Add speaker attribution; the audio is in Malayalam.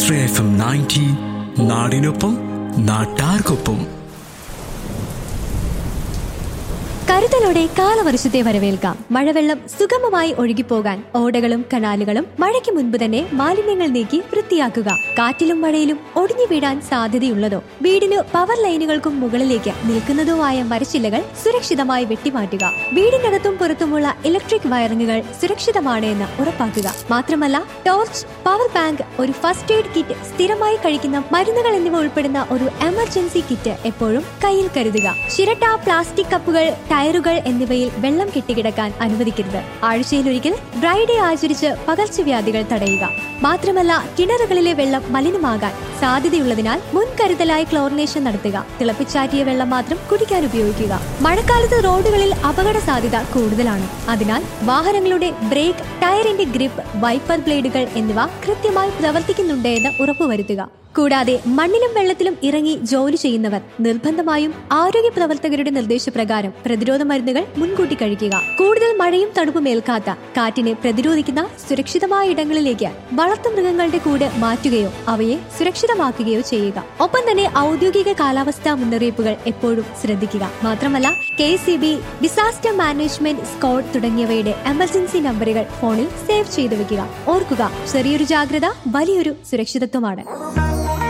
Speaker 1: ആശ്രയ എഫ് എം നയൻറ്റി നാടിനൊപ്പം നാട്ടാർക്കൊപ്പം
Speaker 2: കരുതലോടെ കാലവർഷത്തെ വരവേൽക്കാം മഴവെള്ളം സുഗമമായി ഒഴുകിപ്പോകാൻ ഓടകളും കനാലുകളും മഴയ്ക്ക് മുൻപ് തന്നെ മാലിന്യങ്ങൾ നീക്കി വൃത്തിയാക്കുക കാറ്റിലും മഴയിലും ഒടിഞ്ഞു വീഴാൻ സാധ്യതയുള്ളതോ വീടിന് പവർ ലൈനുകൾക്കും മുകളിലേക്ക് നിൽക്കുന്നതോ ആയ മരച്ചില്ലകൾ സുരക്ഷിതമായി വെട്ടിമാറ്റുക വീടിനകത്തും പുറത്തുമുള്ള ഇലക്ട്രിക് വയറിങ്ങുകൾ സുരക്ഷിതമാണ് എന്ന് ഉറപ്പാക്കുക മാത്രമല്ല ടോർച്ച് പവർ ബാങ്ക് ഒരു ഫസ്റ്റ് എയ്ഡ് കിറ്റ് സ്ഥിരമായി കഴിക്കുന്ന മരുന്നുകൾ എന്നിവ ഉൾപ്പെടുന്ന ഒരു എമർജൻസി കിറ്റ് എപ്പോഴും കയ്യിൽ കരുതുക ചിരട്ട പ്ലാസ്റ്റിക് കപ്പുകൾ ടയറുകൾ എന്നിവയിൽ വെള്ളം കെട്ടിക്കിടക്കാൻ അനുവദിക്കരുത് ആഴ്ചയിലൊരിക്കൽ ഡ്രൈ ഡേ ആചരിച്ച് പകർച്ചവ്യാധികൾ തടയുക മാത്രമല്ല കിണറുകളിലെ വെള്ളം മലിനമാകാൻ സാധ്യതയുള്ളതിനാൽ മുൻകരുതലായി ക്ലോറിനേഷൻ നടത്തുക തിളപ്പിച്ചാറ്റിയ വെള്ളം മാത്രം കുടിക്കാൻ ഉപയോഗിക്കുക മഴക്കാലത്ത് റോഡുകളിൽ അപകട സാധ്യത കൂടുതലാണ് അതിനാൽ വാഹനങ്ങളുടെ ബ്രേക്ക് ടയറിന്റെ ഗ്രിപ്പ് വൈപ്പർ ബ്ലേഡുകൾ എന്നിവ കൃത്യമായി പ്രവർത്തിക്കുന്നുണ്ട് എന്ന് ഉറപ്പുവരുത്തുക കൂടാതെ മണ്ണിലും വെള്ളത്തിലും ഇറങ്ങി ജോലി ചെയ്യുന്നവർ നിർബന്ധമായും ആരോഗ്യ പ്രവർത്തകരുടെ നിർദ്ദേശപ്രകാരം പ്രതിരോധ മരുന്നുകൾ മുൻകൂട്ടി കഴിക്കുക കൂടുതൽ മഴയും തണുപ്പും ഏൽക്കാത്ത കാറ്റിനെ പ്രതിരോധിക്കുന്ന സുരക്ഷിതമായ ഇടങ്ങളിലേക്ക് വളർത്തുമൃഗങ്ങളുടെ കൂട് മാറ്റുകയോ അവയെ സുരക്ഷിതമാക്കുകയോ ചെയ്യുക ഒപ്പം തന്നെ ഔദ്യോഗിക കാലാവസ്ഥാ മുന്നറിയിപ്പുകൾ എപ്പോഴും ശ്രദ്ധിക്കുക മാത്രമല്ല K C B disaster management squad തുടങ്ങിയവയുടെ എമർജൻസി നമ്പറുകൾ ഫോണിൽ സേവ് ചെയ്തു വെക്കുക ഓർക്കുക ചെറിയൊരു ജാഗ്രത വലിയൊരു സുരക്ഷിതത്വമാണ്